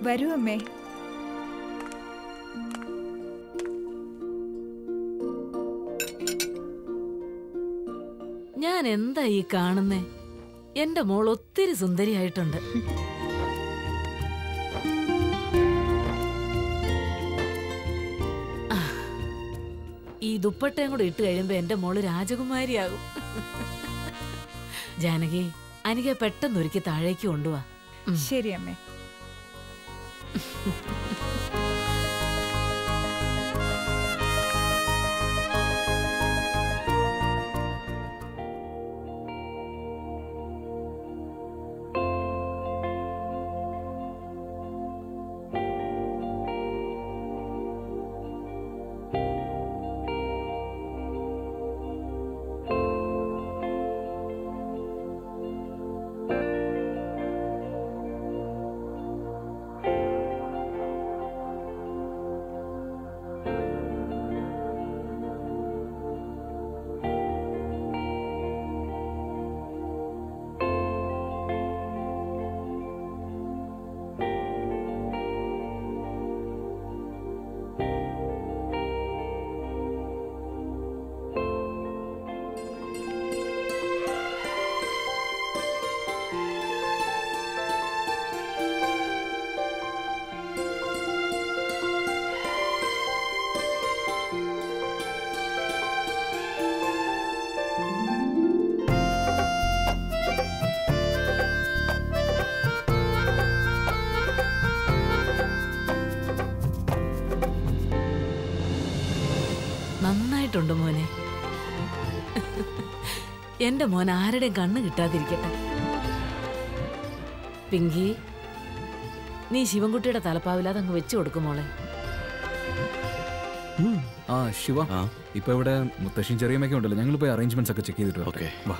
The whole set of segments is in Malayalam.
വരൂ അമ്മേ ഞാൻ എന്താ ഈ കാണുന്നേ എന്റെ മോൾ ഒത്തിരി സുന്ദരിയായിട്ടുണ്ട് ആ, ഈ ദുപ്പട്ടയും കൂടെ ഇട്ട് കഴിയുമ്പോ എന്റെ മോള് രാജകുമാരിയാകും ജാനകി അനിക പെട്ടെന്ന് ഒരുക്കി താഴേക്ക് കൊണ്ടുവാ ഉം. ശരി അമ്മേ നന്നായിട്ടുണ്ട് മോനെ എന്റെ മോൻ ആരുടെയും കണ്ണ് കിട്ടാതിരിക്കട്ടെ പിങ്കി നീ ശിവൻകുട്ടിയുടെ തലപ്പാവിൽ അതങ്ങ് വെച്ചു കൊടുക്കും മോളെ ആ ശിവ ആ ഇപ്പൊ ഇവിടെ മുത്തശ്ശിയും ചെറിയമ്മയൊക്കെ ഉണ്ടല്ലോ ഞങ്ങൾ പോയി അറേഞ്ച്മെന്റ്സ് ഒക്കെ ചെക്ക് ചെയ്തിട്ട് ഓക്കേ. വാ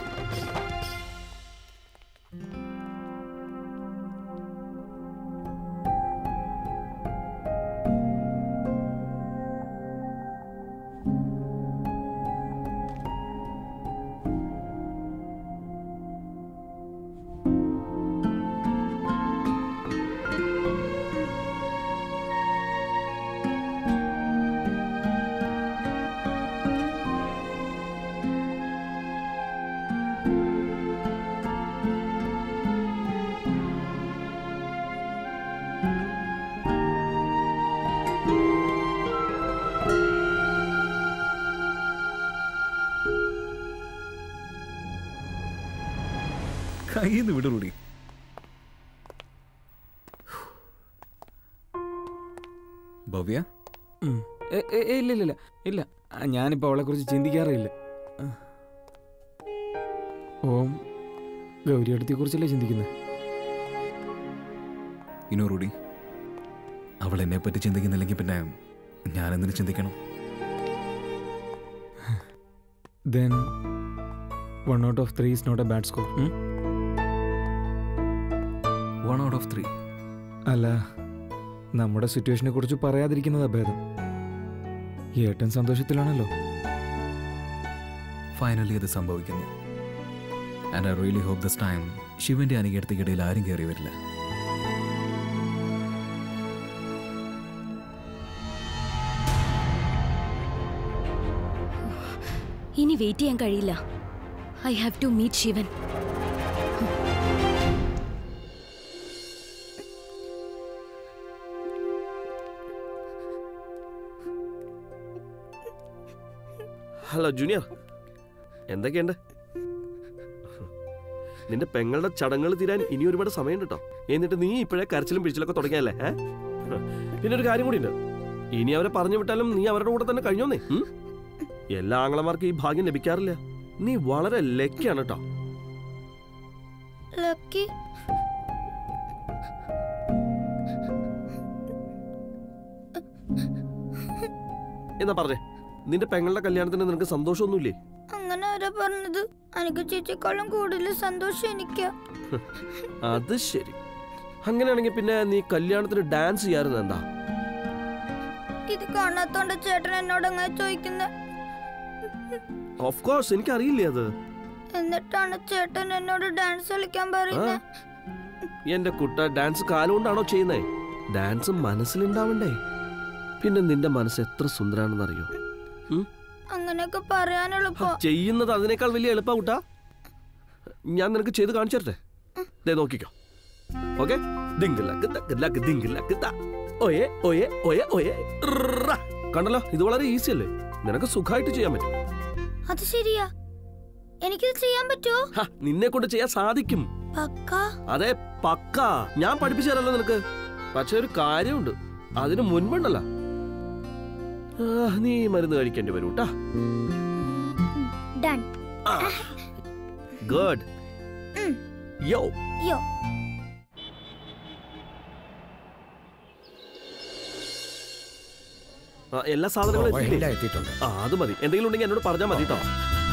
കയ്യിന്ന് വിടുകൂടി ഭവ്യ ഉം. എ- എ- എ- ഇല്ല ഇല്ല ഇല്ല ഇല്ല ആ, ഞാനിപ്പോ അവളെ കുറിച്ച് ചിന്തിക്കാറില്ല ആ. ഓം ഗൗരിയടുത്തെ കുറിച്ചല്ലേ ചിന്തിക്കുന്നത് ഇനോ റൂഡി അവൾ എന്നെ പറ്റി ചിന്തിക്കുന്നില്ലെങ്കിൽ പിന്നെ ഞാൻ എന്തിനു ചിന്തിക്കണം then one out of three is not a bad score one out of three അല്ല നമ്മുടെ സിറ്റുവേഷനെ കുറിച്ച് പറയാതിരിക്കുന്നതാ ഭേദം ഏട്ടൻ സന്തോഷത്തിലാണല്ലോ ഫൈനലി അത് സംഭവിക്കുന്നു and I really hope this time ശിവന്റെ അനികടത്തിക്കിടയിൽ ആരും കയറി വരില്ല ഇനി വെയിറ്റ് ചെയ്യാൻ കഴിയില്ല I have to meet Shivan hello junior എന്തൊക്കെയുണ്ട് നിന്റെ പെങ്ങളുടെ ചടങ്ങുകൾ തീരാൻ ഇനി ഒരുപാട് സമയമുണ്ട് കേട്ടോ എന്നിട്ട് നീ ഇപ്പോഴേ കരച്ചിലും പിടിച്ചിലൊക്കെ തുടങ്ങിയല്ലേ ഏ? പിന്നെ ഒരു കാര്യം കൂടി ഉണ്ട് ഇനി അവരെ പറഞ്ഞു വിട്ടാലും നീ അവരുടെ കൂടെ തന്നെ കഴിഞ്ഞോന്നേ ഉം? എല്ലാ ആങ്ങളമാർക്കും ഈ ഭാഗ്യം ലഭിക്കാറില്ല നീ വളരെ ലക്കിയാണ് കേട്ടോ ലക്കി എന്നാ പറഞ്ഞേ നിന്റെ പെങ്ങളുടെ കല്യാണത്തിന് നിനക്ക് സന്തോഷമൊന്നുമില്ലേ അങ്ങനെ ആരാ പറഞ്ഞത് എനിക്ക് ചേച്ചിക്കാളും കൂടുതൽ സന്തോഷം എനിക്കാ അത് ശരി അങ്ങനെയാണെങ്കിൽ പിന്നെ നീ കല്യാണത്തിന് ഡാൻസ് ചെയ്യാറുണ്ട് എന്താ ഇത് കാണാത്തോണ്ട് ചേട്ടൻ എന്നോട് അങ്ങനെ ചോദിക്കുന്നത് ഓഫ് കോഴ്സ് എനിക്കറിയില്ലേ അത് എന്നിട്ടാണ് ചേട്ടൻ എന്നോട് ഡാൻസ് കളിക്കാൻ പറയുന്നത് എന്റെ കുട്ട ഡാൻസ് കാലുകൊണ്ടാണോ ചെയ്യുന്നേ ഡാൻസ് മനസ്സിലുണ്ടാവണ്ടേ പിന്നെ നിന്റെ മനസ്സ് എത്ര സുന്ദരാണെന്ന് അറിയോ അങ്ങനെയൊക്കെ പറയാനെളുപ്പോ ചെയ്യുന്നത് അതിനേക്കാൾ വലിയ എളുപ്പ കുട്ടാ ഞാൻ നിനക്ക് ചെയ്ത് കാണിച്ചു തരട്ടെ ദേ നോക്കിക്കോ ഓക്കെ ഓയെ ഓയെ ഓയെ ഓയെ റ. കണ്ടല്ലോ ഇത് വളരെ ഈസി അല്ലേ നിനക്ക് സുഖമായിട്ട് ചെയ്യാൻ പറ്റും അത് ശരിയാ എനിക്കിത് ചെയ്യാൻ പറ്റുമോ ഹ, നിന്നെ കൊണ്ട് ചെയ്യാൻ സാധിക്കും പക്ക അതെ പക്ക ഞാൻ പഠിപ്പിച്ചു തരല്ലോ നിനക്ക് പക്ഷെ ഒരു കാര്യമുണ്ട് അതിന് മുൻപുണ്ടല്ലോ ആ, നീ മരുന്ന് കഴിക്കേണ്ടി വരൂ കേട്ടാ ഡൺ ഗുഡ് ഉം. യോ യോ ആ, എല്ലാ സാധനങ്ങളും എത്തിയില്ലേ? എല്ലാം എത്തിയിട്ടുണ്ട് ആ അത് മതി എന്തെങ്കിലും ഉണ്ടെങ്കിൽ എന്നോട് പറഞ്ഞാൽ മതി കേട്ടോ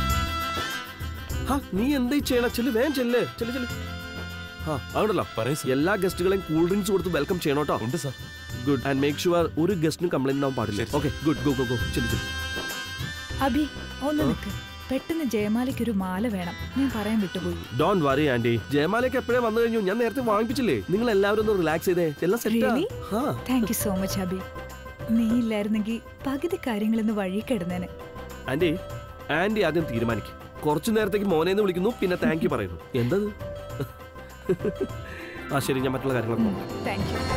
ഹാ നീ എന്താ ചെയ്യണ ചെല്ല് വേഗം ചെല്ല് ചെല്ല് ചെല്ല് ആ അതുണ്ടല്ലോ എല്ലാ ഗസ്റ്റുകളെയും കൂൾ ഡ്രിങ്ക്സ് കൊടുത്ത് വെൽക്കം ചെയ്യണം കേട്ടോ ഉണ്ട് sir good and make sure ഒരു ഗസ്റ്റിനും കംപ്ലൈന്റ് ഉണ്ടാവാൻ പാടില്ല okay good go go go ചെല്ല് ചെല്ല് അഭി ഒന്ന് നിൽക്ക് പെട്ടെന്ന് ജയമാലയ്ക്ക് ഒരു മാല വേണം ഞാൻ പറയാൻ വിട്ടുപോയി ഡോൺ വറി ആൻറ്റി ജയമാലയ്ക്ക് എപ്പോഴേ വന്നു കഴിഞ്ഞു ഞാൻ നേരത്തെ വാങ്ങിപ്പിച്ചില്ലേ നിങ്ങൾ എല്ലാവരും ഒന്ന് റിലാക്സ് ചെയ്തേ എല്ലാം സെറ്റ് Really? ഹാ thank you so much Abhi നീ ഇല്ലായിരുന്നെങ്കിൽ പകുതി കാര്യങ്ങളൊന്ന് വഴി കിടന്നേനെ ആന്റി ആന്റി ആദ്യം തീരുമാനിക്കും കുറച്ചു നേരത്തേക്ക് മോനെന്ന് വിളിക്കുന്നു പിന്നെ താങ്ക് യു പറയുന്നു എന്തത് ആ ശരി ഞാൻ മറ്റുള്ള കാര്യങ്ങളൊക്കെ നോക്കാം. താങ്ക് യു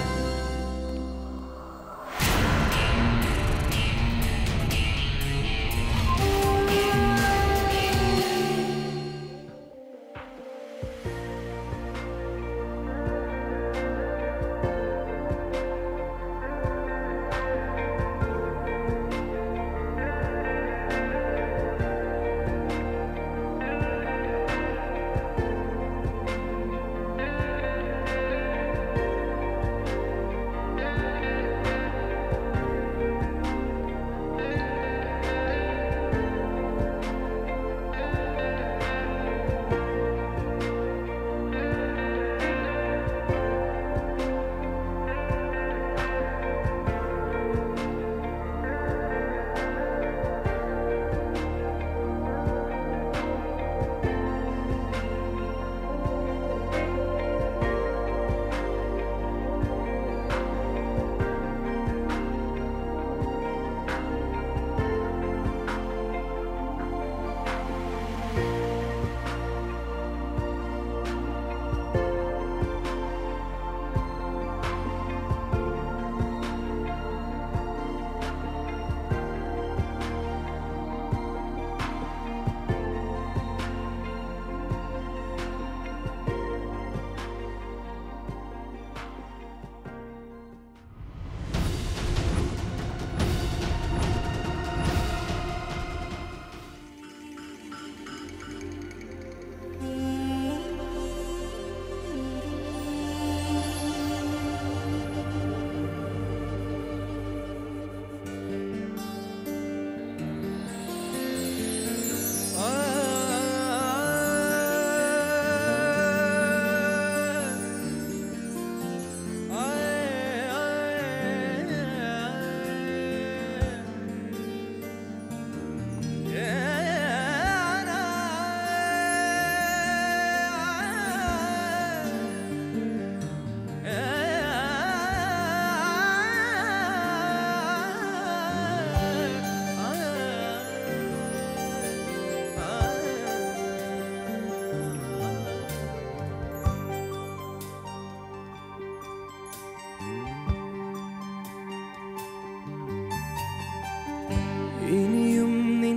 ഇനിയും നിൻ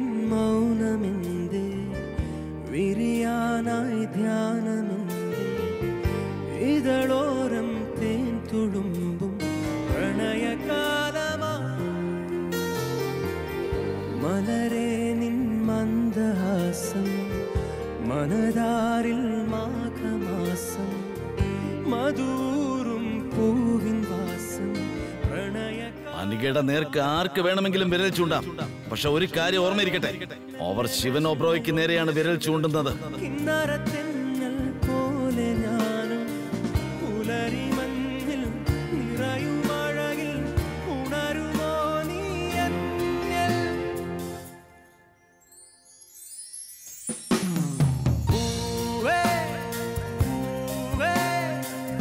മൗനമെന്തേ വിരിയാനായി ധ്യാനമെന്തേ ഇതളോരം തേൻ തുളുമ്പും പ്രണയകാലമാ മലരെ നിൻ മന്ദഹാസം മനതാരിൽ മാഘമാസം മധൂറും പൂവിൻ വാസം പ്രണയ അനികയുടെ നേർക്ക് ആർക്ക് വേണമെങ്കിലും വിരൽ ചൂണ്ടാം പക്ഷെ ഒരു കാര്യം ഓർമ്മയിരിക്കട്ടെ അവർ ശിവൻ ഒബ്രോയ്ക്ക് നേരെയാണ് വിരൽ ചൂണ്ടുന്നത് കിന്നരത്തെന്നൽ പോലെ ഞാനും പുലരി മഞ്ഞിൽ നിറയും അഴകിൽ ഉണരുമോ നീ എന്നിൽ പൂവേ പൂവേ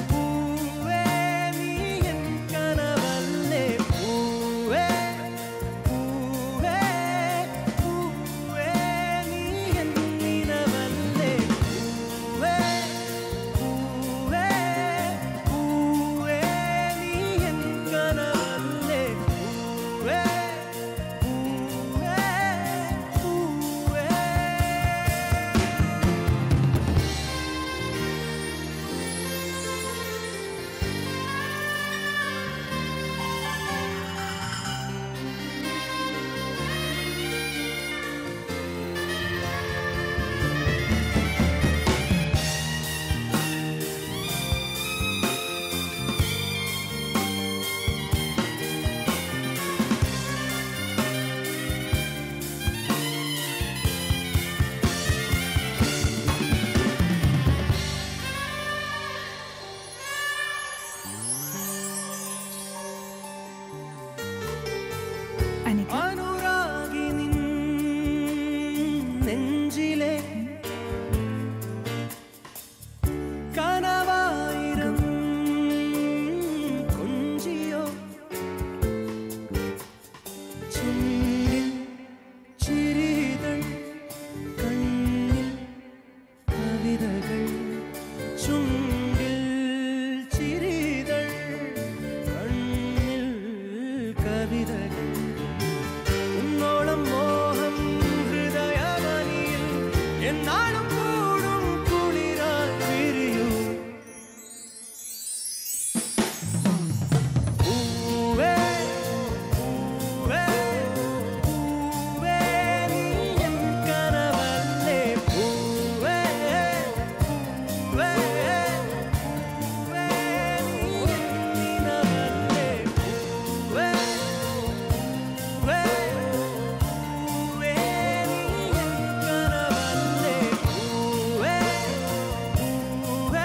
എന്നാളും കൂടും കുളിരായി വിരിയൂ പൂവേ പൂവേ പൂവേ നീ എൻ കനവല്ലേ പൂവേ പൂവേ പൂവേ നീ എൻ നിലവല്ലേ പൂവേ പൂവേ പൂവേ നീ എൻ കനവല്ലേ പൂവേ പൂവേ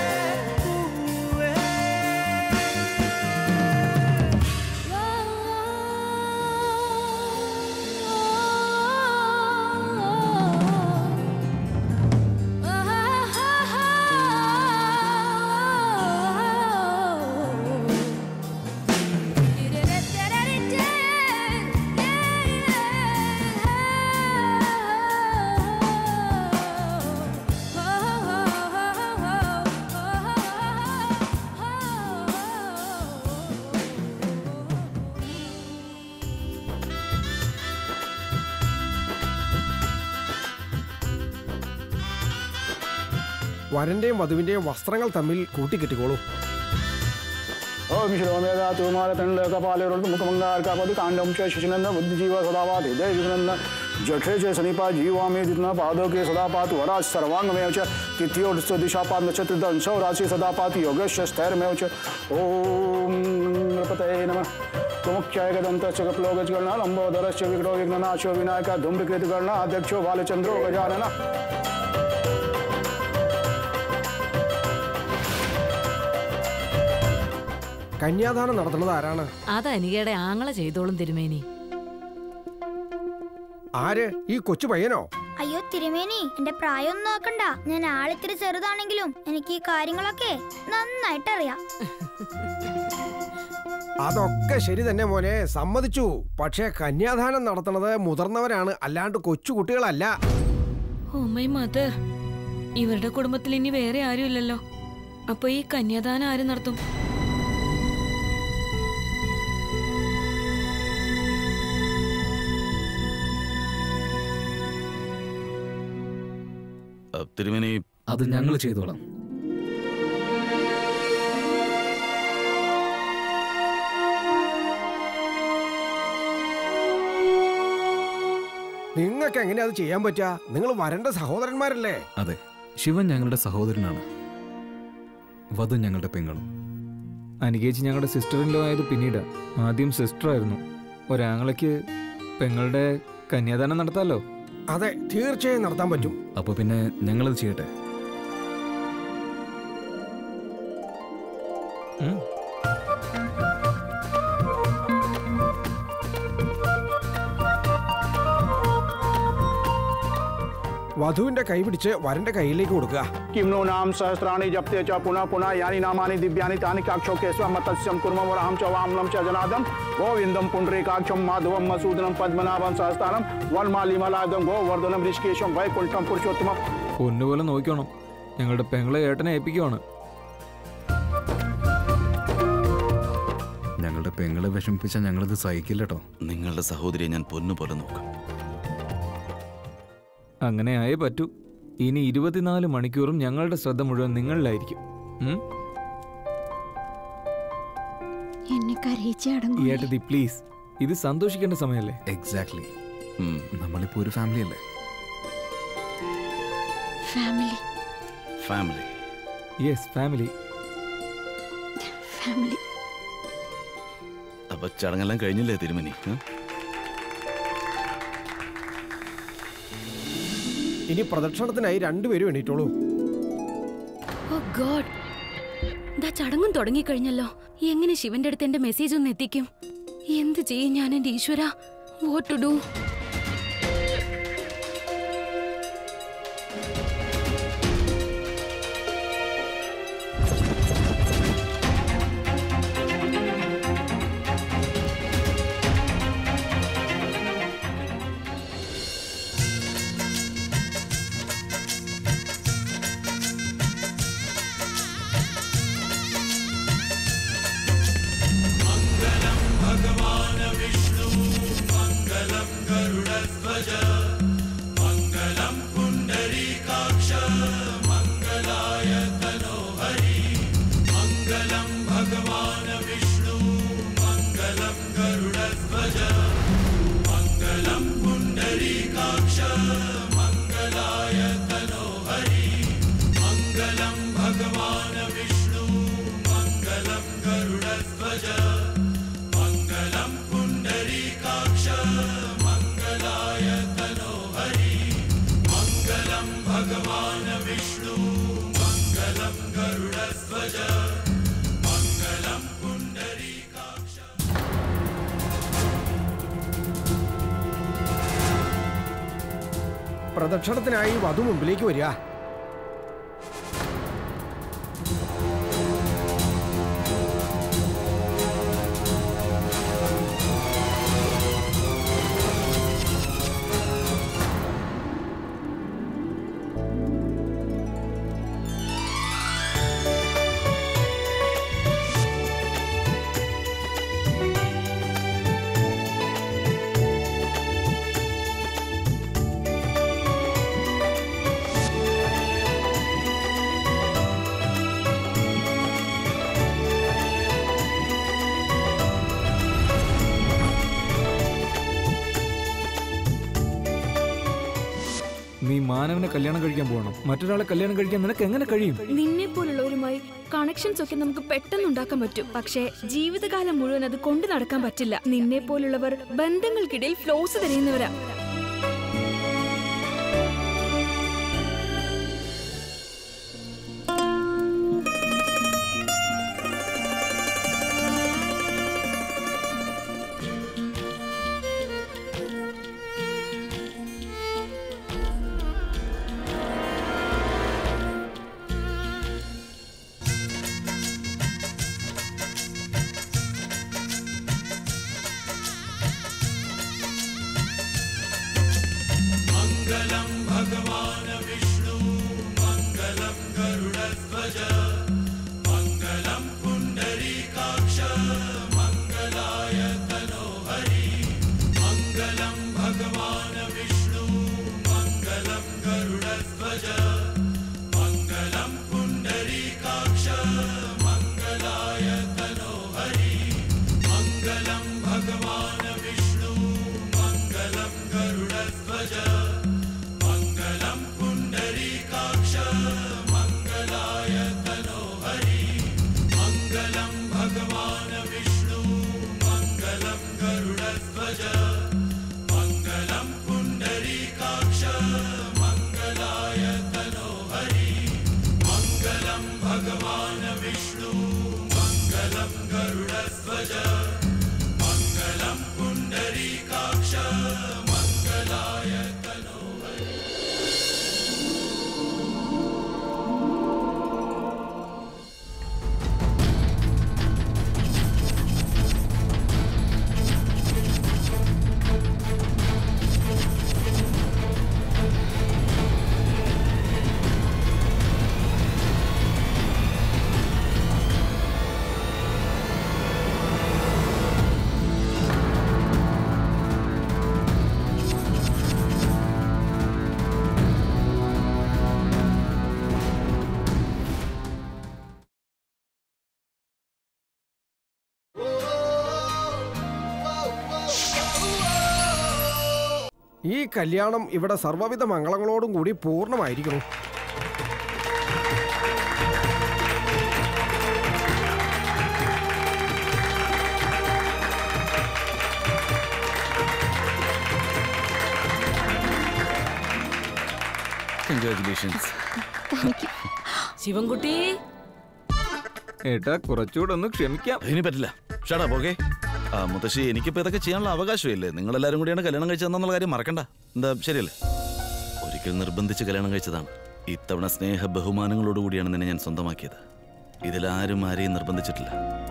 വരന്റെയും വധുവിന്റെയും വസ്ത്രങ്ങൾ തമ്മിൽ കൂട്ടിക്കെട്ടിക്കോളൂ ഓം ശിരോമേധാ തുമാലതണ്ഡകപാലരുൾ മുഖമംഗാർക്കാപതി കാണ്ഡം ച ശിശുനന്ദ ബുദ്ധിജീവ സദാപാതി ദേവിനന്ദ ജഠേ ച സനിപാ ജീവാമേ ദിത്ന പാദോके सदा पातु वराज सर्वांगमेव च तिथ्योर्स्थ दिशापात नक्षत्रदंशो राशि सदा पातु योगेश स्थैर्यमेव च ओम नृपतये नमः त्वमुख्याय गदन्तश्च कप्लोगजगणना लम्बोदरश्च विघ्नो विघ्ननाशो विनायक धूम्रकेतुगणना अध्यक्षो बालचन्द्रो गजानन കന്യാദാനം നടത്തുന്നത് ആരാണ് അത് അനികയുടെ ആങ്ങള ചെയ്തോളും തിരുമേനി ആര് ഈ കൊച്ചു പയ്യനോ അയ്യോ തിരുമേനി എന്റെ പ്രായം ഒന്നും നോക്കണ്ട ഞാൻ ആളിത്തിരി ചെറുതാണെങ്കിലും എനിക്ക് ഈ കാര്യങ്ങളൊക്കെ നന്നായിട്ട് അറിയാം അതൊക്കെ ശരി തന്നെ മോനെ സമ്മതിച്ചു പക്ഷേ കന്യാദാനം നടത്തുന്നത് മുതിർന്നവരാണ് അല്ലാണ്ട് കൊച്ചു കുട്ടികളല്ല ഓ മൈ മദർ ഇവരുടെ കുടുംബത്തിൽ ഇനി വേറെ ആരുമില്ലല്ലോ അപ്പൊ ഈ കന്യാദാനം ആര് നടത്തും അഹ് തിരുമേനി അത് ഞങ്ങൾ ചെയ്തോളാം നിങ്ങൾക്ക് എങ്ങനെയാ അത് ചെയ്യാൻ പറ്റുക നിങ്ങൾ വരണ്ട സഹോദരന്മാരല്ലേ അതെ ശിവൻ ഞങ്ങളുടെ സഹോദരനാണ് വധു ഞങ്ങളുടെ പെങ്ങളും അനികേച്ചി ഞങ്ങളുടെ സിസ്റ്റർ ഇൻ ലോ ആയത് പിന്നീട് ആദ്യം സിസ്റ്റർ ആയിരുന്നു ഒരാങ്ങളയ്ക്ക് പെങ്ങളുടെ കന്യാദാനം നടത്താലോ അതെ തീർച്ചയായും നടത്താൻ പറ്റും അപ്പൊ പിന്നെ ഞങ്ങളത് ചെയ്യട്ടെ ഉം. വധുവിന്റെ കൈ പിടിച്ച് വരന്റെ കയ്യിലേക്ക് കൊടുക്കുക किं नो नाम सहस्राणि जप्ते च पुनः पुनः यानि नामानि दिव्यानि तानि काक्षौ केशवं मत्स्यं कुर्मं वराहं च वामनं च जनादं गोविन्दं पुण्डरीकाक्षं माधवं मसूदनं पद्मनाभं सहस्तानं वल्मालिमलादं गोवर्धनं ऋषिकेशं वैकुण्ठं पुरुषोत्तमं പൊന്നുപോലെ നോക്കണം ഞങ്ങളുടെ പെങ്ങളെ ഏട്ടനെ ഏൽപ്പിക്കുവാണ് ഞങ്ങളുടെ പെങ്ങളെ വിഷമിപ്പിച്ച ഞങ്ങളത് സഹിക്കില്ല കേട്ടോ നിങ്ങളുടെ സഹോദരിയെ ഞാൻ പൊന്നുപോലെ നോക്കാം അങ്ങനെ ആയേ പറ്റൂ ഇനി ഇരുപത്തിനാല് മണിക്കൂറും ഞങ്ങളുടെ ശ്രദ്ധ മുഴുവൻ നിങ്ങളിലായിരിക്കും ഉം? എന്നെ കരയിച്ച് ഈ അടങ്ങും ഏട്ടത്തി പ്ലീസ് ഇത് സന്തോഷിക്കേണ്ട സമയമല്ലേ എക്സാക്ട്ലി ഉം. നമ്മളിപ്പോ ഒരു ഫാമിലി അല്ലേ family family yes family family അപ്പൊ ചടങ്ങെല്ലാം കഴിഞ്ഞില്ലേ തിരുമേനി ഉം? ഇനി പ്രദക്ഷിണത്തിനായി രണ്ടുപേരും എണീറ്റോളൂ ഓ ഗോഡ് ദാ ചടങ്ങും തുടങ്ങിക്കഴിഞ്ഞല്ലോ എങ്ങനെ ശിവന്റെ അടുത്ത് എന്റെ മെസ്സേജ് ഒന്ന് എത്തിക്കും എന്ത് ചെയ്യും ഞാൻ എന്റെ ഈശ്വര വോട്ട് ടു ഡു മംഗളം ഗരുഡധ്വജ മംഗളം പുണ്ടരീ പുണ്ടരീകാക്ഷ മംഗലായ തനോഹരി മംഗളം ഭഗവാൻ വിഷ്ണു മംഗളം ഗരുഡധ്വജ മംഗളം പുണ്ടരീകാക്ഷ മംഗലായ തനോഹരി മംഗളം ഭഗവാൻ വിഷ്ണു മംഗളം ഗരുഡധ്വജ മംഗളം പുണ്ടരീകാക്ഷ പ്രദക്ഷിണത്തിനായി വധു മുമ്പിലേക്ക് വരിക നീ മാനവനെ കല്യാണം കഴിക്കാൻ പോകണം മറ്റൊരാളെ കല്യാണം കഴിക്കാൻ നിനക്ക് എങ്ങനെ കഴിയും നിന്നെ പോലുള്ളവരുമായി കണക്ഷൻസ് ഒക്കെ നമുക്ക് പെട്ടെന്ന് ഉണ്ടാക്കാൻ പറ്റും പക്ഷേ ജീവിതകാലം മുഴുവൻ അത് കൊണ്ടു നടക്കാൻ പറ്റില്ല നിന്നെ പോലുള്ളവർ ബന്ധങ്ങൾക്കിടയിൽ ഫ്ലോസ് തിരയുന്നവരാ मङ्गलं भगवान् विष्णु मङ्गलं गरुडध्वज मङ्गलं पुण्डरीकाक्ष मङ्गलाय तनोहरि मङ्गलं भगवान् विष्णु मङ्गलं गरुडध्वज मङ्गलं पुण्डरीकाक्ष मङ्गलाय तनोहरि मङ्गलं भगवान् विष्णु मङ्गलं गरुडध्वज मङ्गलं पुण्डरीकाक्ष मङ्गलाय तनोहरि मङ्गलं भगवान् विष्णु मङ्गलं गरुडध्वज मङ्गलं पुण्डरीकाक्ष मङ्गलाय तनोहरि मङ्गलं भगवान् विष्णु मङ्गलं गरुडध्वज मङ्गलं पुण्डरीकाक्ष मङ्गलाय तनोहरि ഈ കല്യാണം ഇവിടെ സർവ്വവിധ മംഗളങ്ങളോടും കൂടി പൂർണ്ണമായിരിക്കണം കൺഗ്രാറ്റുലേഷൻസ് ശിവൻകുട്ടി ഏട്ടാ കുറച്ചുകൂടെ ഒന്ന് ക്ഷമിക്കാം ഇനി പറ്റില്ല ഷടാ പോകെ ആ മുത്തശ്ശി എനിക്കിപ്പോ ഇതൊക്കെ ചെയ്യാനുള്ള അവകാശമില്ലേ നിങ്ങളെല്ലാരും കൂടിയാണ് കല്യാണം കഴിച്ചതെന്നുള്ള കാര്യം മറക്കണ്ട എന്താ ശരിയല്ലേ ഒരിക്കൽ നിർബന്ധിച്ച് കല്യാണം കഴിച്ചതാണ് ഇത്തവണ സ്നേഹ ബഹുമാനങ്ങളോടുകൂടിയാണ് നിന്നെ ഞാൻ സ്വന്തമാക്കിയത് ഇതിലാരും ആരെയും നിർബന്ധിച്ചിട്ടില്ല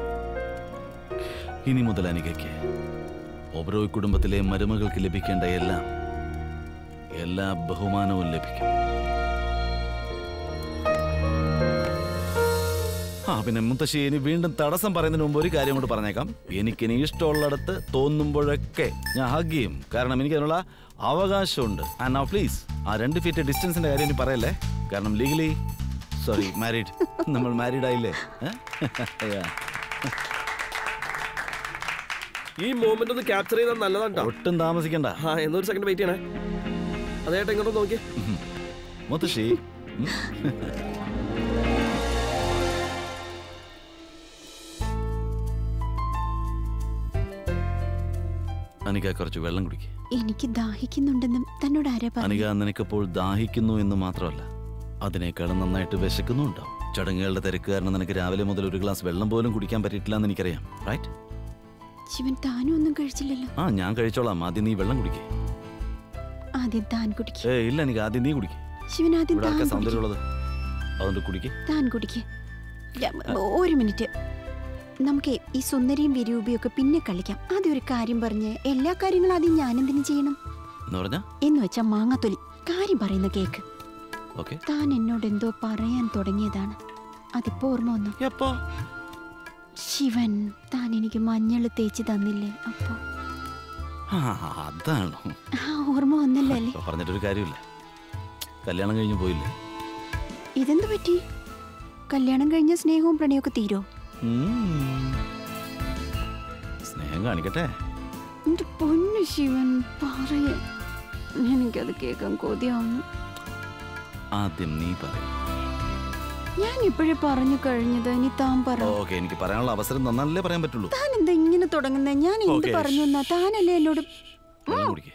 ഇനി മുതൽ അനികയ്ക്ക് ഒബ്രോയ് കുടുംബത്തിലെ മരുമകൾക്ക് ലഭിക്കേണ്ട എല്ലാം എല്ലാ ബഹുമാനവും ലഭിക്കും ആ പിന്നെ മുത്തശ്ശി ഇനി വീണ്ടും തടസ്സം പറയുന്നതിന് മുമ്പ് ഒരു കാര്യം കൊണ്ട് പറഞ്ഞേക്കാം എനിക്കിനി ഇഷ്ടമുള്ളിടത്ത് തോന്നുമ്പോഴൊക്കെ ഞാൻ ഹഗ് ചെയ്യും കാരണം എനിക്ക് അതിനുള്ള അവകാശമുണ്ട് ആൻഡ് നൗ പ്ലീസ് ആ രണ്ട് ഫീറ്റ് ഡിസ്റ്റൻസിന്റെ കാര്യം ഇനി പറയല്ലേ കാരണം ലീഗലി സോറി മാരീഡ് നമ്മൾ മാരീഡ് ആയില്ലേ ഏ? Yeah. ഈ മൂമെന്റ് ഒന്ന് ക്യാപ്ചർ ചെയ്താൽ നല്ലതാട്ടോ ഒട്ടും താമസിക്കണ്ട ആ എന്നൊരു സെക്കൻഡ് വെയിറ്റ് ചെയ്യണേ അതേട്ടാ ഇങ്ങോട്ട് നോക്കിയേ മുത്തശ്ശി ഉം. അനിക കുറച്ച് വെള്ളം കുടിക്കുക എനിക്ക് ദാഹിക്കുന്നുണ്ടെന്നും തന്നോട് ആരാ പറഞ്ഞു അനിക നിനക്കിപ്പോൾ ദാഹിക്കുന്നു എന്ന് മാത്രമല്ല അതിനേക്കാളും നന്നായിട്ട് വിശക്കുന്നുണ്ടാവും ചടങ്ങുകളുടെ തിരക്ക് കാരണം നിനക്ക് രാവിലെ മുതൽ ഒരു ഗ്ലാസ് വെള്ളം പോലും കുടിക്കാൻ പറ്റിയിട്ടില്ല എന്ന് എനിക്കറിയാം റൈറ്റ് ശിവൻ താനും ഒന്നും കഴിച്ചില്ലല്ലോ ആ ഞാൻ കഴിച്ചോളാം ആദ്യം നീ വെള്ളം കുടിക്കേ ആദ്യം താൻ കുടിക്ക് ഏ ഇല്ല എനിക്ക് ആദ്യം നീ കുടിക്കേ ശിവൻ ആദ്യം ഇവിടെ താൻ ആർക്കാ കുടിക്ക് സൗന്ദര്യമുള്ളത് അതുകൊണ്ട് കുടിക്കേ താൻ കുടിക്ക് ര- ഒരു മിനിറ്റ് നമുക്ക് ഈ സുന്ദരിയും വിരൂപിയും ഒക്കെ പിന്നെ കളിക്കാം ആദ്യം ഒരു കാര്യം പറഞ്ഞ് എല്ലാ കാര്യങ്ങളും ആദ്യം ഞാനെന്തിനു ചെയ്യണം എന്ന് പറഞ്ഞാ എന്ന് വെച്ചാ മാങ്ങാത്തൊലി കാര്യം പറയുന്ന കേക്ക് ഓക്കെ താൻ എന്നോട് എന്തോ പറയാൻ തുടങ്ങിയതാണ് അതിപ്പോ ഓർമ്മ വന്നു എപ്പോ ശിവൻ താൻ എനിക്ക് മഞ്ഞൾ തേച്ച് തന്നില്ലേ അപ്പോ ആ അതാണോ ആ ഓർമ്മ വന്നല്ലേ അല്ലേ ഇപ്പൊ പറഞ്ഞിട്ടൊരു കാര്യമില്ല കല്യാണം കഴിഞ്ഞ് പോയില്ലേ ഇതെന്ത് പറ്റി കല്യാണം കഴിഞ്ഞ സ്നേഹവും പ്രണയമൊക്കെ തീരോ ഉം. സ്നേഹം കാണിക്കട്ടെ എന്റെ പൊന്നു ശിവൻ പറയ എനിക്കത് കേൾക്കാൻ കൊതിയാവുന്നു ആദ്യം നീ പറയും ഞാൻ ഇപ്പോഴേ പറഞ്ഞു കഴിഞ്ഞത് ഇനി താൻ പറ ഓക്കെ എനിക്ക് പറയാനുള്ള അവസരം തന്നാലല്ലേ പറയാൻ പറ്റുള്ളൂ താൻ എന്താ ഇങ്ങനെ തുടങ്ങുന്നത് ഞാൻ എന്ത് ഓക്കേ. പറഞ്ഞു എന്നാ താനല്ലേ എന്നോട് വെള്ളം കുടിക്കേ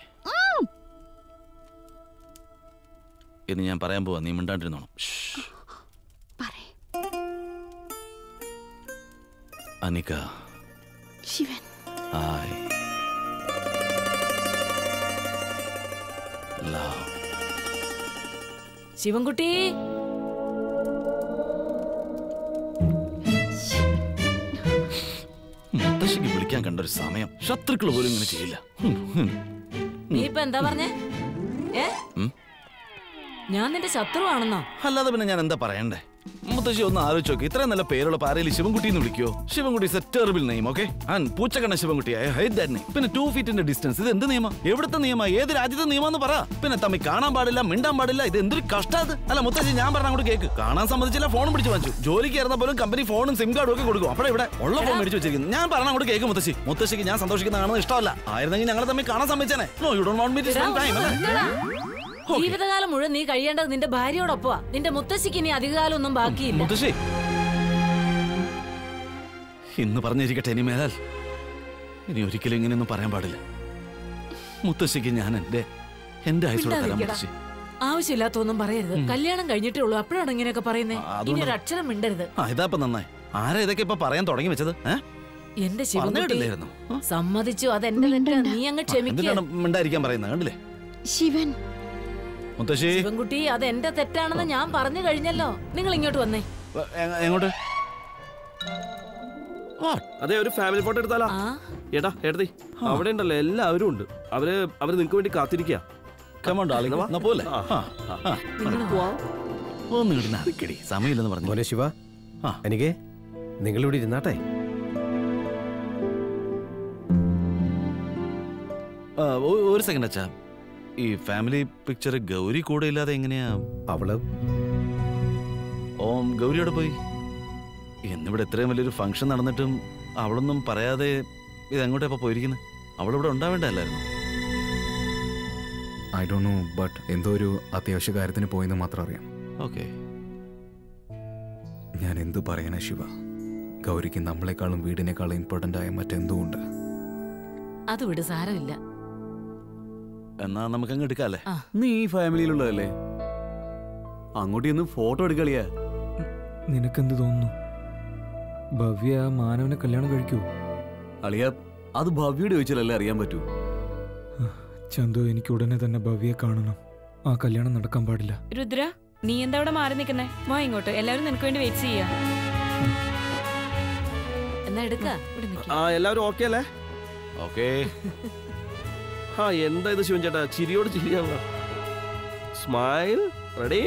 എന്ന് ഞാൻ പറയാൻ പോവാ നീ മിണ്ടാണ്ടിരുന്നോണം ഷ്ഷ്. അനിക ശിവൻ ഐ ലവ് ശിവൻകുട്ടി മുത്തശ്ശിക്ക് വിളിക്കാൻ കണ്ട ഒരു സമയം ശത്രുക്കൾ പോലും ഇങ്ങനെ ചെയ്യില്ല ഹും, ഹും. നീ ഇപ്പൊ എന്താ പറഞ്ഞേ ഏ ഉം. ഞാൻ നിന്റെ ശത്രുവാണെന്നോ അല്ലാതെ പിന്നെ ഞാൻ എന്താ പറയണ്ടേ മുത്തശ്ശി ഒന്ന് ആലോചിച്ച് നോക്കി ഇത്രയും നല്ല പേരുള്ള പാരയിൽ ശിവൻകുട്ടി എന്ന് വിളിക്കോ Shivankutty is a terrible name okay and പൂച്ചക്കണ്ണ Shivankutty I hate that name പിന്നെ ടു ഫീറ്റിന്റെ ഡിസ്റ്റൻസ് ഇത് എന്ത് നിയമം എവിടുത്തെ നിയമം ഏത് രാജ്യത്തെ നിയമം എന്ന് പറ പിന്നെ തമ്മി കാണാൻ പാടില്ല മിണ്ടാൻ പാടില്ല ഇത് എന്തൊരു കഷ്ടാത് അല്ല മുത്തശ്ശി ഞാൻ പറഞ്ഞ അങ്ങോട്ട് കേക്ക് കാണാൻ സമ്മതിച്ചില്ല ഫോൺ പിടിച്ച് വാങ്ങിച്ചു ജോലിക്ക് ഇറന്ന പോലും കമ്പനി ഫോണും സിം കാർഡും ഒക്കെ കൊടുക്കും അപ്പോൾ ഇവിടെ ഉള്ള ഫോൺ മേടിച്ചു വെച്ചിരിക്കുന്നു ഞാൻ പറഞ്ഞ അങ്ങോട്ട് കേക്ക് മുത്തശ്ശി മുത്തശ്ശിക്ക് ഞാൻ സന്തോഷിക്കുന്ന കാണുന്നത് ഇഷ്ടമല്ല ആയിരുന്നെങ്കിൽ ഞങ്ങൾ തമ്മിൽ കാണാൻ സമ്മതിച്ചേനെ no you don't want me to spend time അല്ലേ ജീവിതകാലം മുഴുവൻ നീ കഴിയേണ്ടത് നിന്റെ ഭാര്യയോടൊപ്പമാ നിന്റെ മുത്തശ്ശിക്ക് ഇനി അധികകാലം ഒന്നും ബാക്കിയില്ല മുത്തശ്ശി ഇന്ന് പറഞ്ഞിരിക്കട്ടെ ഇനി മേലാൽ ഇനി ഒരിക്കലും ഇങ്ങനെയൊന്നും പറയാൻ പാടില്ല മുത്തശ്ശിക്ക് ഞാൻ എന്റെ എന്റെ ആയുസോടെ തരാം മിണ്ടാതിരിക്കടാ. മുത്തശ്ശി ആവശ്യമില്ലാത്തൊന്നും പറയരുത് കല്യാണം കഴിഞ്ഞിട്ടേ ഉള്ളൂ അപ്പോഴാണ് ഇങ്ങനെയൊക്കെ പറയുന്നേ ആ, അതുകൊണ്ട് ഇനി ഒരു അക്ഷരം മിണ്ടരുത് ആ ഇതാപ്പം നന്നായി ആരാ ഇതൊക്കെ ഇപ്പൊ പറയാൻ തുടങ്ങി വെച്ചത് ഏ? എന്റെ പറഞ്ഞു ശിവൻകുട്ടി കേട്ടില്ലായിരുന്നോ? സമ്മതിച്ചു അതെന്റെ തെറ്റാ നീ അങ്ങ് ക്ഷമിക്കുക എന്തിനാണ് മിണ്ടായിരിക്കാൻ പറയുന്നത് കണ്ടില്ലേ ശിവൻ മുത്തശ്ശി ശിവൻകുട്ടി അത് എന്റെ തെറ്റാണെന്ന് ഞാൻ പറഞ്ഞു കഴിഞ്ഞല്ലോ നിങ്ങൾ ഇങ്ങോട്ട് വന്നേ എ- എങ്ങോട്ട് അതെ ഒരു ഫാമിലി ഫോട്ടോ എടുത്താലോ ഏട്ടാ ഏട്ടത്തി അവിടെ ഉണ്ടല്ലോ എല്ലാവരും ഉണ്ട് അവര് അവര് നിങ്ങക്ക് വേണ്ടി കാത്തിരിക്കുക കമോൺ ഡാർലിംഗ് എന്നാ പോലെ ഒന്ന് ഇങ്ങോട്ട് നടക്കടി സമയമില്ലെന്ന് പറഞ്ഞു മോനെ ശിവ എനിക്ക് നിങ്ങളിവിടെ ഇരുന്നാട്ടെ ആ, ഒ- ഒരു സെക്കൻഡ് അച്ഛാ ഈ ഫാമിലി പിക്ചർ ഗൗരി കൂടെ ഇല്ലാതെ എങ്ങനെയാ അവള് ഓം ഗൗരിയോടെ പോയി എന്നിവിടെ ഇത്രയും വലിയൊരു ഫംഗ്ഷൻ നടന്നിട്ടും അവളൊന്നും പറയാതെ ഇത് എങ്ങോട്ടാ ഇപ്പൊ പോയിരിക്കുന്നത് അവളിവിടെ ഉണ്ടാവേണ്ടല്ലായിരുന്നു ഐ ഡോ നോ ബട്ട് എന്തോ ഒരു അത്യാവശ്യ കാര്യത്തിന് പോയെന്ന് മാത്രം അറിയാം ഓക്കെ ഞാൻ എന്തു പറയാനാ ശിവ ഗൗരിക്ക് നമ്മളെക്കാളും വീടിനേക്കാളും ഇമ്പോർട്ടൻ്റ് ആയ മറ്റെന്തോ ഉണ്ട് അത് വിട് സാരമില്ല എന്നാ നമുക്കങ്ങ് എടുക്കാല്ലേ നീ ഈ ഫാമിലിയിലുള്ളതല്ലേ അങ്ങോട്ട് ഇന്ന് ഫോട്ടോ എടുക്കളിയാ നിനക്കെന്ത് തോന്നുന്നു ഭവ്യ ആ മാനവനെ കല്യാണം കഴിക്കൂ അളിയ അത് ഭവ്യയുടെ ചോദിച്ചാലല്ലേ അറിയാൻ പറ്റൂ ചന്തു എനിക്ക് ഉടനെ തന്നെ ഭവ്യയെ കാണണം ആ കല്യാണം നടക്കാൻ പാടില്ല രുദ്ര നീ എന്താ അവിടെ മാറി നിൽക്കുന്നേ വാ ഇങ്ങോട്ട് എല്ലാവരും നിനക്ക് വേണ്ടി വെയിറ്റ് ചെയ്യാ എന്നാ എടുക്ക ഇവിടെ നിക്ക്. ആ എല്ലാവരും ഓക്കെ അല്ലേ ഓക്കെ ആ എന്താ ഇത് ശിവൻ ചേട്ടാ ചിരിയോട് ചിരിയാണല്ലോ സ്മൈൽ റെഡി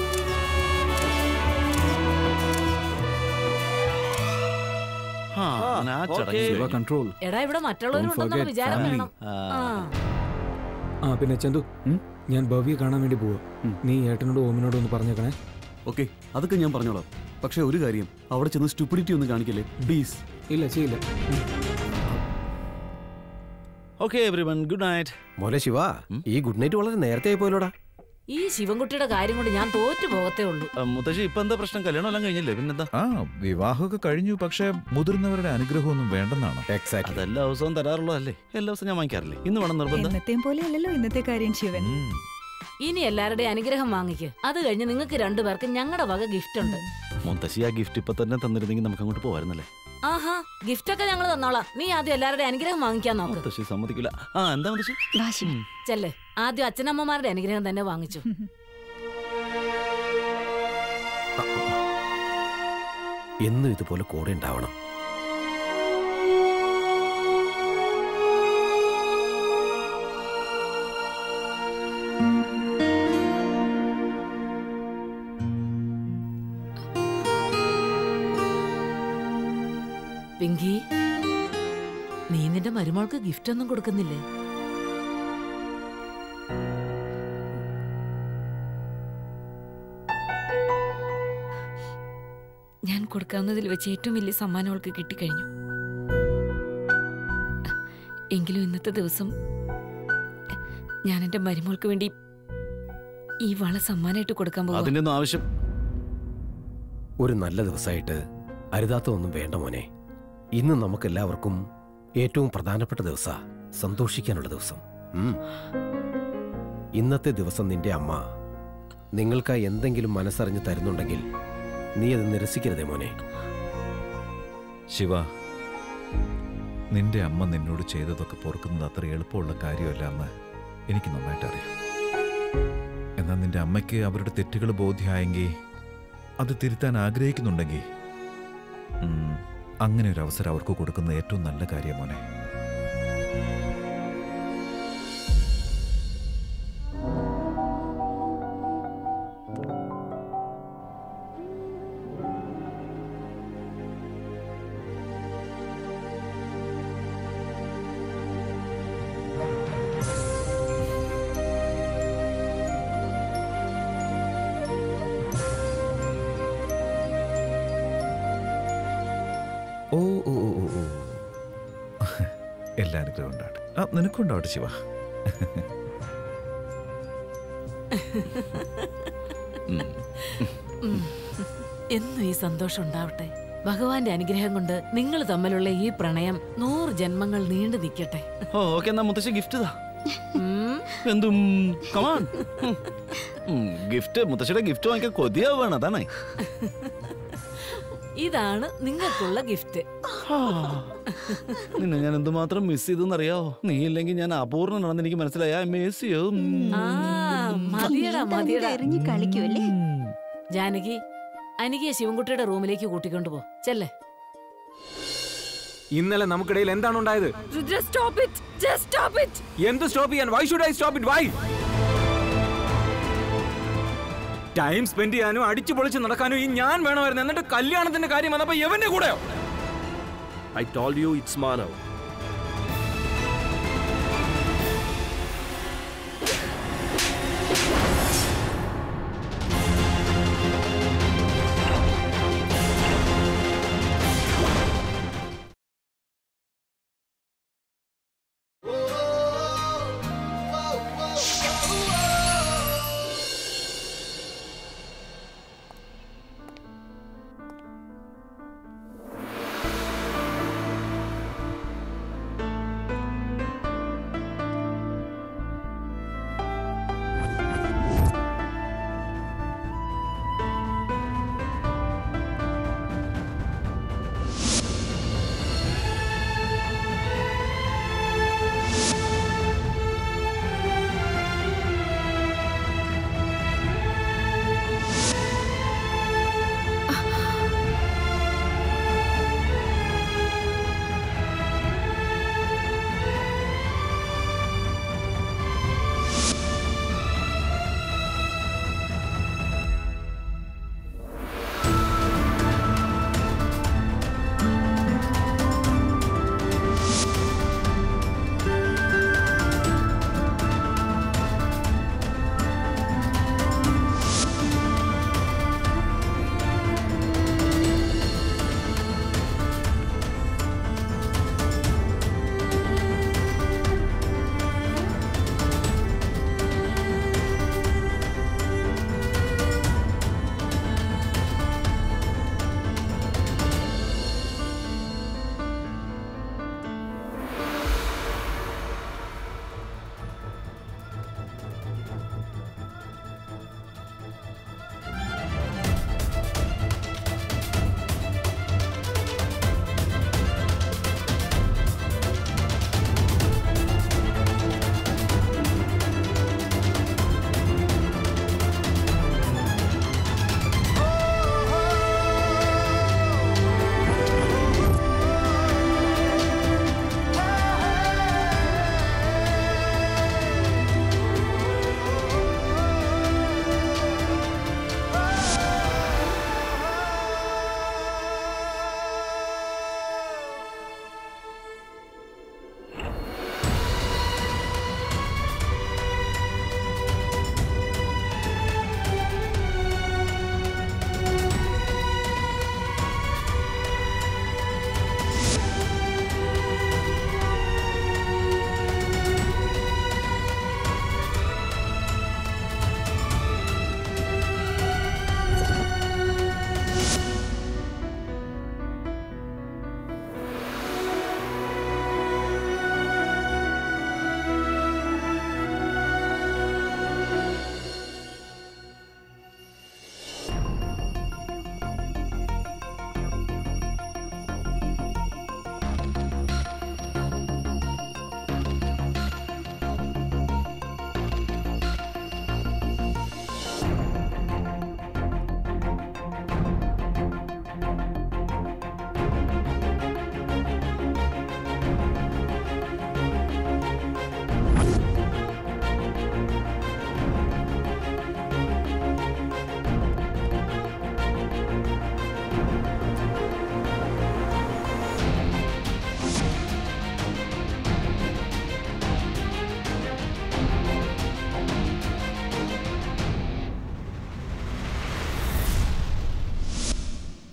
ആ അങ്ങനെ ആ ചടങ്ങ് ശിവ കൺട്രോൾ എടാ ഇവിടെ മറ്റുള്ളവരുണ്ടെന്നുള്ള വിചാരം വേണം ആ ആ പിന്നെ ചന്തു ഞാൻ ഭവ്യ കാണാൻ വേണ്ടി പോവാ നീ ഏട്ടനോടും ഓമിനോടും ഒന്ന് പറഞ്ഞേക്കണേ ഓക്കെ അതൊക്കെ ഞാൻ പറഞ്ഞോളാം പക്ഷെ ഒരു കാര്യം അവിടെ ചെന്ന് സ്റ്റുപ്പിഡിറ്റി ഒന്നും കാണിക്കല്ലേ പ്ലീസ് ഇല്ല ചെയ്യില്ല okay everyone good night മോനെ ശിവ ഈ ഗുഡ് നൈറ്റ് വളരെ നേരത്തെ ആയി പോയല്ലോടാ ഈ ശിവൻകുട്ടിയുടെ കാര്യം കൊണ്ട് ഞാൻ തോറ്റു പോകത്തേ ഉള്ളൂ മുത്തശ്ശി ഇപ്പൊ എന്താ പ്രശ്നം കല്യാണം എല്ലാം കഴിഞ്ഞില്ലേ പിന്നെന്താ ആ വിവാഹമൊക്കെ കഴിഞ്ഞു പക്ഷെ മുതിർന്നവരുടെ അനുഗ്രഹമൊന്നും വേണ്ടെന്നാണ് എക്സാക്ട് അതെല്ലാ ദിവസവും തരാറുള്ളതല്ലേ എല്ലാ ദിവസവും ഞാൻ വാങ്ങിക്കാറില്ലേ ഇന്ന് വേണം നിർബന്ധം എന്നത്തെയും പോലെ അല്ലല്ലോ ഇന്നത്തെ കാര്യം ശിവൻ ഇനി എല്ലാവരുടെയും അനുഗ്രഹം വാങ്ങിക്ക് അത് കഴിഞ്ഞ് നിങ്ങൾക്ക് രണ്ടുപേർക്ക് ഞങ്ങളുടെ വക ഗിഫ്റ്റ് ഉണ്ട് മുത്തശ്ശി ആ ഗിഫ്റ്റ് ഇപ്പൊ തന്നെ തന്നിരുന്നെങ്കിൽ നമുക്ക് അങ്ങോട്ട് പോവായിരുന്നല്ലേ ആഹാ ഗിഫ്റ്റ് ഒക്കെ ഞങ്ങൾ തന്നോളാം നീ ആദ്യം എല്ലാവരുടെയും അനുഗ്രഹം വാങ്ങിക്കാൻ നോക്ക് മുത്തശ്ശി സമ്മതിക്കില്ല ആ എന്താ മുത്തശ്ശി ചെല്ല് ആദ്യം അച്ഛനമ്മമാരുടെ അനുഗ്രഹം തന്നെ വാങ്ങിച്ചു എന്നും ഇതുപോലെ കൂടെ ഉണ്ടാവണം പിങ്കി നീ നിന്റെ മരുമോൾക്ക് ഗിഫ്റ്റ് ഒന്നും കൊടുക്കുന്നില്ലേ ഞാൻ കൊടുക്കാവുന്നതിൽ വെച്ച് ഏറ്റവും വലിയ സമ്മാനം അവൾക്ക് കിട്ടിക്കഴിഞ്ഞു എങ്കിലും ഇന്നത്തെ ദിവസം ഞാൻ എൻ്റെ മരുമോൾക്ക് വേണ്ടി ഈ വള സമ്മാനമായിട്ട് കൊടുക്കാൻ പോകും അതിന്റെ ഒന്നും ആവശ്യം ഒരു നല്ല ദിവസമായിട്ട് അരുതാത്തതൊന്നും വേണ്ട മോനെ ഇന്ന് നമുക്കെല്ലാവർക്കും ഏറ്റവും പ്രധാനപ്പെട്ട ദിവസ സന്തോഷിക്കാനുള്ള ദിവസം ഉം. ഇന്നത്തെ ദിവസം നിന്റെ അമ്മ നിങ്ങൾക്കായി എന്തെങ്കിലും മനസ്സറിഞ്ഞ് തരുന്നുണ്ടെങ്കിൽ നീ അത് നിരസിക്കരുതേ മോനെ ശിവ നിന്റെ അമ്മ നിന്നോട് ചെയ്തതൊക്കെ പൊറുക്കുന്നത് അത്ര എളുപ്പമുള്ള കാര്യമല്ല എന്ന് എനിക്ക് നന്നായിട്ട് അറിയാം എന്നാൽ നിന്റെ അമ്മയ്ക്ക് അവരുടെ തെറ്റുകൾ ബോധ്യമായെങ്കിൽ അത് തിരുത്താൻ ആഗ്രഹിക്കുന്നുണ്ടെങ്കിൽ ഉം, അങ്ങനെ ഒരു അവസരം അവർക്ക് കൊടുക്കുന്നത് ഏറ്റവും നല്ല കാര്യം മോനെ ഓ ഓ ഓ ഓ ഓ എല്ലാ അനുഗ്രഹം ഉണ്ടാവട്ടെ ആ നിനക്കുണ്ടാവട്ടെ ശിവ ഉം. എന്നും ഈ സന്തോഷം ഉണ്ടാവട്ടെ ഭഗവാന്റെ അനുഗ്രഹം കൊണ്ട് നിങ്ങൾ തമ്മിലുള്ള ഈ പ്രണയം നൂറ് ജന്മങ്ങൾ നീണ്ടു നിൽക്കട്ടെ ഓ ഓക്കെ എന്നാ മുത്തശ്ശി ഗിഫ്റ്റ് താ എന്തും കമാൺ ഗിഫ്റ്റ് മുത്തശ്ശിയുടെ ഗിഫ്റ്റ് വാങ്ങിക്കാൻ കൊതിയാവാണ് അതാണ് ഇതാണ് നിങ്ങൾക്കുള്ള ഗിഫ്റ്റ് നിന്നെ ഞാൻ എന്തുമാത്രം മിസ് ചെയ്തെന്ന് അറിയാവോ നീ ഇല്ലെങ്കിൽ ഞാൻ അപൂർണനാണെന്ന് എനിക്ക് മനസ്സിലായ മിസ് ചെയ്യും ആ മതിയടാ മതിയടാ എറിഞ്ഞു കളിക്കുമല്ലേ ജാനകി അനികയെ ശിവൻകുട്ടിയുടെ റൂമിലേക്ക് കൂട്ടിക്കൊണ്ടുപോ ചെല്ലേ ഇന്നലെ നമുക്കിടയിൽ എന്താണ് ഉണ്ടായത് Rudra stop it just stop it എന്ത് സ്റ്റോപ്പ് ചെയ്യാൻ why should I stop it why time spend ചെയ്യാനും അടിച്ചു പൊളിച്ച് നടക്കാനും ഈ ഞാൻ വേണമായിരുന്നു എന്നിട്ട് കല്യാണത്തിന്റെ കാര്യം വന്നപ്പോ എവന്റെ കൂടെയോ I told you it's Manav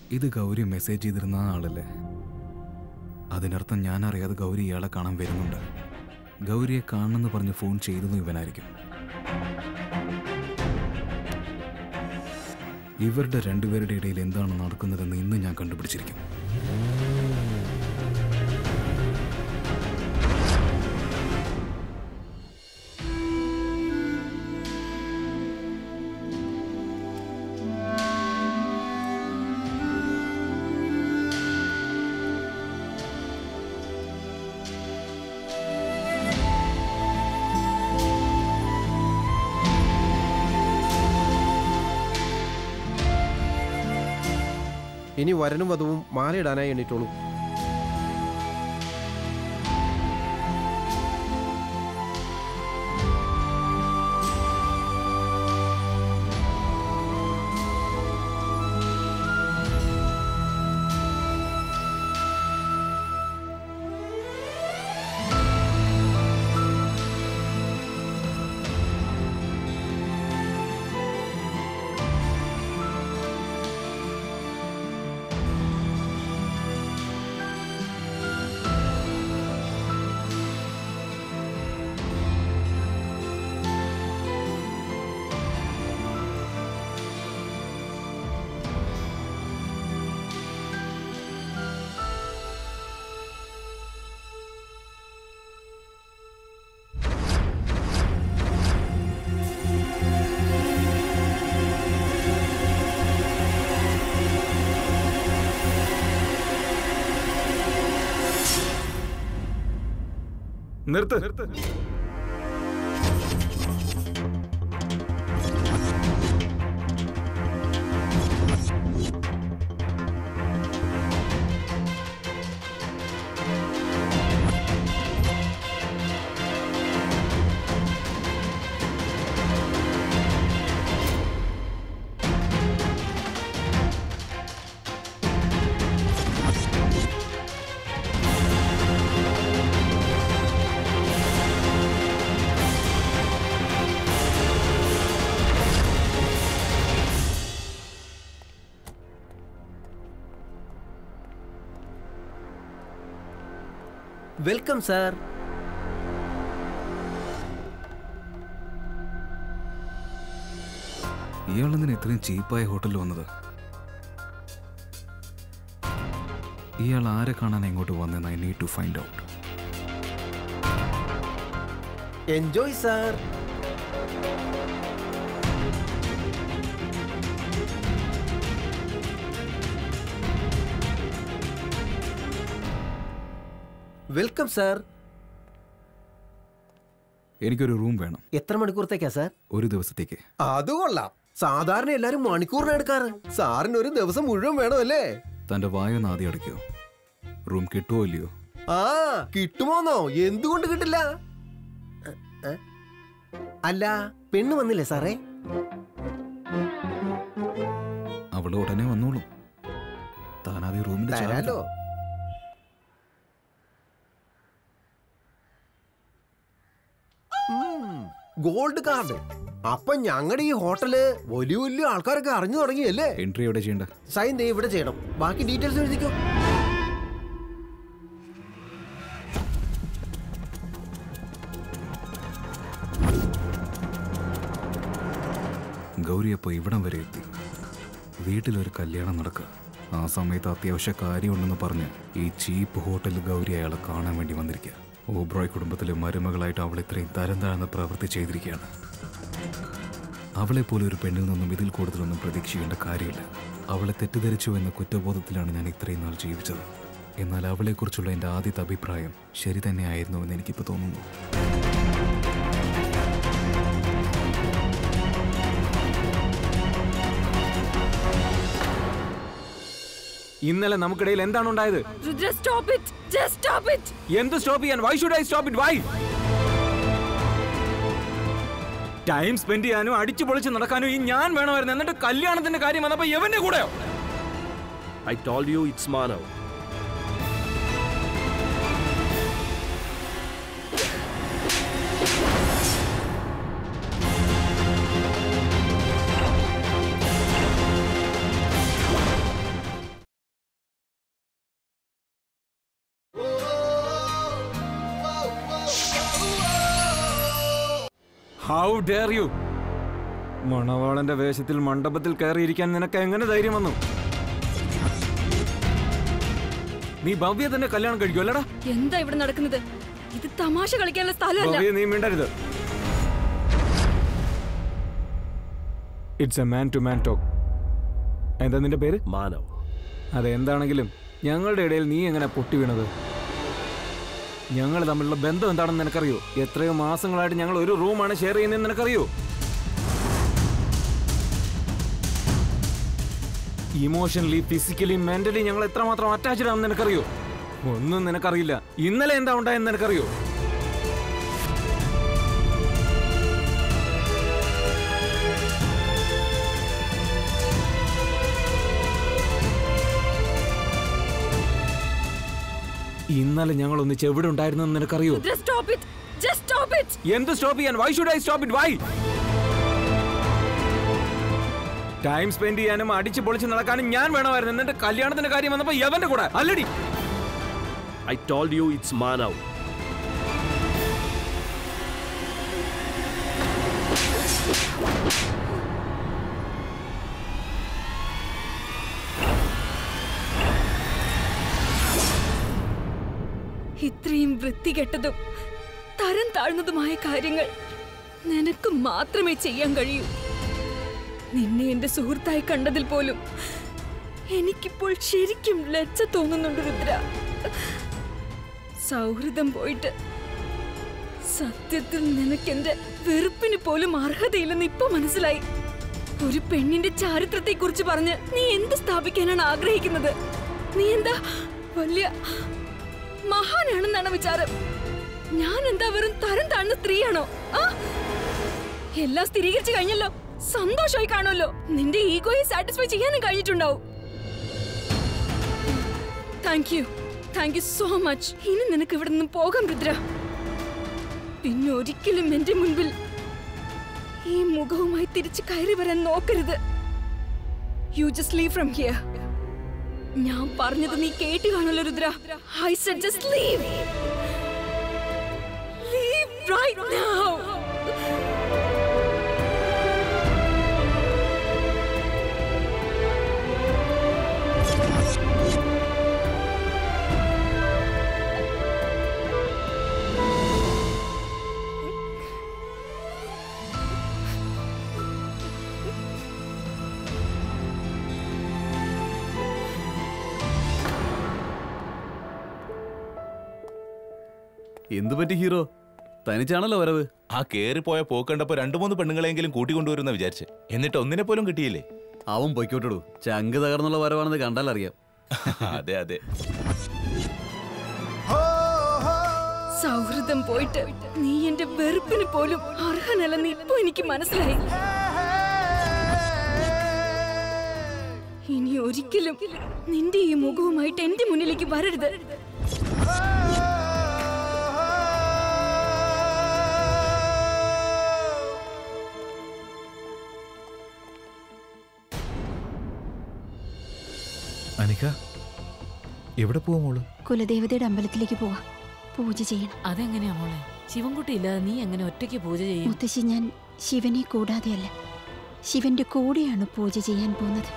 ഇത് ഗൗരി മെസ്സേജ് ചെയ്തിരുന്ന ആ ആളല്ലേ അതിനർത്ഥം ഞാൻ അറിയാതെ ഗൗരി ഇയാളെ കാണാൻ വരുന്നുണ്ട് ഗൗരിയെ കാണണമെന്ന് പറഞ്ഞ് ഫോൺ ചെയ്തതും ഇവനായിരിക്കും ഇവരുടെ രണ്ടുപേരുടെ ഇടയിൽ എന്താണ് നടക്കുന്നതെന്ന് ഇന്ന് ഞാൻ കണ്ടുപിടിച്ചിരിക്കും ഇനി വരനും വധുവും മാലയിടാനായി എണ്ണീറ്റോളൂ നിർത്ത് വെൽക്കം സാർ ഇയാളെന്തിനാ ഇത്രയും ചീപ്പായ ഹോട്ടലിൽ വന്നത് ഇയാൾ ആരെ കാണാൻ ഇങ്ങോട്ട് വന്നെന്ന് I need to find out enjoy sir welcome sir എനിക്കൊരു റൂം വേണം എത്ര മണിക്കൂറത്തേക്കാ സാർ ഒരു ദിവസത്തേക്ക് അത് കൊള്ളാം സാധാരണ എല്ലാരും മണിക്കൂറിന് എടുക്കാറ് സാറിന് ഒരു ദിവസം മുഴുവൻ വേണമല്ലേ തന്റെ വായൊന്ന് ആദ്യം അടയ്ക്കോ റൂം കിട്ടുമോ ഇല്ലയോ ആ കിട്ടുമോന്നോ എന്തുകൊണ്ട് കിട്ടില്ല എ, എ? അല്ല പെണ്ണ് വന്നില്ലേ സാറേ അവള് ഉടനെ വന്നോളും താനാദ്യം റൂമിന്റെ ചാവി തരാലോ ഗോൾഡ് കാർഡ് അപ്പൊ ഞങ്ങളുടെ ഈ ഹോട്ടല് വലിയ വലിയ ആൾക്കാരൊക്കെ അറിഞ്ഞു തുടങ്ങിയല്ലേ എൻട്രി എവിടെ ചെയ്യണ്ട സൈൻ ദേ ഇവിടെ ചെയ്യണം ബാക്കി ഡീറ്റെയിൽസ് എഴുതിക്കോ ഗൗരി അപ്പോൾ ഇവിടം വരെ എത്തി വീട്ടിലൊരു കല്യാണം നടക്കുക ആ സമയത്ത് അത്യാവശ്യ കാര്യമുണ്ടെന്ന് പറഞ്ഞ് ഈ ചീപ്പ് ഹോട്ടലിൽ ഗൗരി അയാളെ കാണാൻ വേണ്ടി വന്നിരിക്കുക ഓബ്രോയ് കുടുംബത്തിലെ മരുമകളായിട്ട് അവൾ ഇത്രയും തരം താഴ്ന്ന പ്രവൃത്തി ചെയ്തിരിക്കുകയാണ് അവളെ പോലെ ഒരു പെണ്ണിൽ നിന്നും ഇതിൽ കൂടുതലൊന്നും പ്രതീക്ഷിക്കേണ്ട കാര്യമില്ല അവളെ തെറ്റിദ്ധരിച്ചു എന്ന കുറ്റബോധത്തിലാണ് ഞാൻ ഇത്രയും നാൾ ജീവിച്ചത് എന്നാൽ അവളെക്കുറിച്ചുള്ള എൻ്റെ ആദ്യത്തെ അഭിപ്രായം ശരി തന്നെയായിരുന്നുവെന്ന് എനിക്കിപ്പോൾ തോന്നുന്നു ഇന്നലെ നമുക്കിടയിൽ എന്താണ് ഉണ്ടായത് Rudra stop it just stop it എന്ത് സ്റ്റോപ്പ് ചെയ്യാൻ why should I stop it why time spend ചെയ്യാനും അടിച്ചു പൊളിച്ച് നടക്കാനും ഈ ഞാൻ വേണമായിരുന്നു എന്നിട്ട് കല്യാണത്തിന്റെ കാര്യം വന്നപ്പോ എവന്റെ കൂടെയോ I told you it's Manav dare you മണവാളന്റെ വേഷത്തിൽ മണ്ഡപത്തിൽ കയറിയിരിക്കാൻ നിനക്ക് എങ്ങനെ ധൈര്യം വന്നു നീ ഭവ്യ തന്നെ കല്യാണം കഴിക്കും അല്ലടാ എന്താ ഇവിടെ നടക്കുന്നത് ഇത് തമാശ കളിക്കാനുള്ള സ്ഥലമല്ല ഭവ്യ നീ മിണ്ടരുത് it's a man to man talk എന്താ നിന്റെ പേര് മാനവ് അതെന്താണെങ്കിലും ഞങ്ങളുടെ ഇടയിൽ നീ എങ്ങനെ പൊട്ടി വീണത് ഞങ്ങൾ തമ്മിലുള്ള ബന്ധം എന്താണെന്ന് നിനക്കറിയോ എത്രയോ മാസങ്ങളായിട്ട് ഞങ്ങൾ ഒരു റൂമാണ് ഷെയർ ചെയ്യുന്നതെന്ന് നിനക്കറിയോ ഇമോഷണലി ഫിസിക്കലി മെന്റലി ഞങ്ങൾ എത്രമാത്രം അറ്റാച്ച്ഡ് ആണെന്ന് നിനക്കറിയോ ഒന്നും നിനക്കറിയില്ല ഇന്നലെ എന്താ ഉണ്ടായെന്ന് നിനക്കറിയോ ഇന്നലെ ഞങ്ങൾ ഒന്നിച്ച് എവിടെ ഉണ്ടായിരുന്നു നിനക്കറിയോ Just stop it. Just stop it. എന്ത് സ്റ്റോപ്പ് ചെയ്യാൻ why should I stop it why time spend ചെയ്യാനും അടിച്ചു പൊളിച്ച് നടക്കാനും ഞാൻ വേണമായിരുന്നു എന്നിട്ട് കല്യാണത്തിന്റെ കാര്യം വന്നപ്പോ യവന്റെ കൂടെ അല്ലടി I told you it's Manav ഇത്രയും വൃത്തികെട്ടതും തരം താഴ്ന്നതുമായ കാര്യങ്ങൾ നിനക്ക് മാത്രമേ ചെയ്യാൻ കഴിയൂ നിന്നെ എന്റെ സുഹൃത്തായി കണ്ടതിൽ പോലും എനിക്കിപ്പോൾ ശരിക്കും ലജ്ജ തോന്നുന്നുണ്ട് രുദ്ര സൗഹൃദം പോയിട്ട് സത്യത്തിൽ നിനക്കെന്റെ വെറുപ്പിന് പോലും അർഹതയില്ലെന്ന് ഇപ്പൊ മനസ്സിലായി ഒരു പെണ്ണിന്റെ ചാരിത്രത്തെ കുറിച്ച് പറഞ്ഞ് നീ എന്ത് സ്ഥാപിക്കാനാണ് ആഗ്രഹിക്കുന്നത് നീ എന്താ വലിയ മഹാനാണെന്നാണ് വിചാരം ഞാൻ എന്താ വെറും തരം താഴ്ന്ന സ്ത്രീയാണോ ആ എല്ലാം സ്ഥിരീകരിച്ചു കഴിഞ്ഞല്ലോ സന്തോഷമായി കാണുമല്ലോ നിന്റെ ഈഗോയെ സാറ്റിസ്ഫൈ ചെയ്യാനും കഴിഞ്ഞിട്ടുണ്ടാവും thank you thank you so much ഇനി നിനക്ക് ഇവിടെ നിന്ന് പോകാം രുദ്ര പിന്നെ ഒരിക്കലും എന്റെ മുൻപിൽ ഈ മുഖവുമായി തിരിച്ചു കയറി വരാൻ നോക്കരുത് you just leave from here ഞാൻ പറഞ്ഞത് നീ കേട്ട് കാണുമല്ലോ Rudra I said just leave leave right now എന്തു പറ്റി ഹീറോ തനിച്ചാണല്ലോ വരവ് ആ കേറിപ്പോയ പോക്കണ്ടപ്പോ രണ്ടു മൂന്ന് പെണ്ണുങ്ങളെങ്കിലും കൂട്ടിക്കൊണ്ടുവരുന്ന വിചാരിച്ച് എന്നിട്ട് ഒന്നിനെ പോലും കിട്ടിയില്ലേ അവൻ പൊയ്ക്കോട്ടടൂ ചങ്ക് തകർന്നുള്ള വരവാണെന്ന് കണ്ടാലറിയാം അതെ അതെ സൗഹൃദം പോയിട്ട് നീ എന്റെ വെറുപ്പിന് പോലും അർഹനല്ലെന്ന് ഇപ്പൊ എനിക്ക് മനസ്സിലായി ഇനി ഒരിക്കലും നിന്റെ ഈ മുഖവുമായിട്ട് എന്റെ മുന്നിലേക്ക് വരരുത് അനിക എവിടെ പോവാ മോള് കുലദേവതയുടെ അമ്പലത്തിലേക്ക് പോവാ പൂജ ചെയ്യണം അതെങ്ങനെയാ മോളെ ശിവൻകുട്ടി ഇല്ലാതെ നീ എങ്ങനെ ഒറ്റയ്ക്ക് പൂജ ചെയ്യും മുത്തശ്ശി ഞാൻ ശിവനെ കൂടാതെയല്ല ശിവന്റെ കൂടെയാണ് പൂജ ചെയ്യാൻ പോകുന്നത്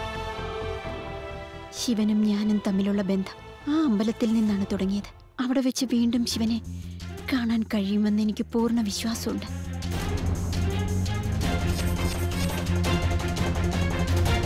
ശിവനും ഞാനും തമ്മിലുള്ള ബന്ധം ആ അമ്പലത്തിൽ നിന്നാണ് തുടങ്ങിയത് അവിടെ വെച്ച് വീണ്ടും ശിവനെ കാണാൻ കഴിയുമെന്ന് എനിക്ക് പൂർണ്ണ വിശ്വാസമുണ്ട്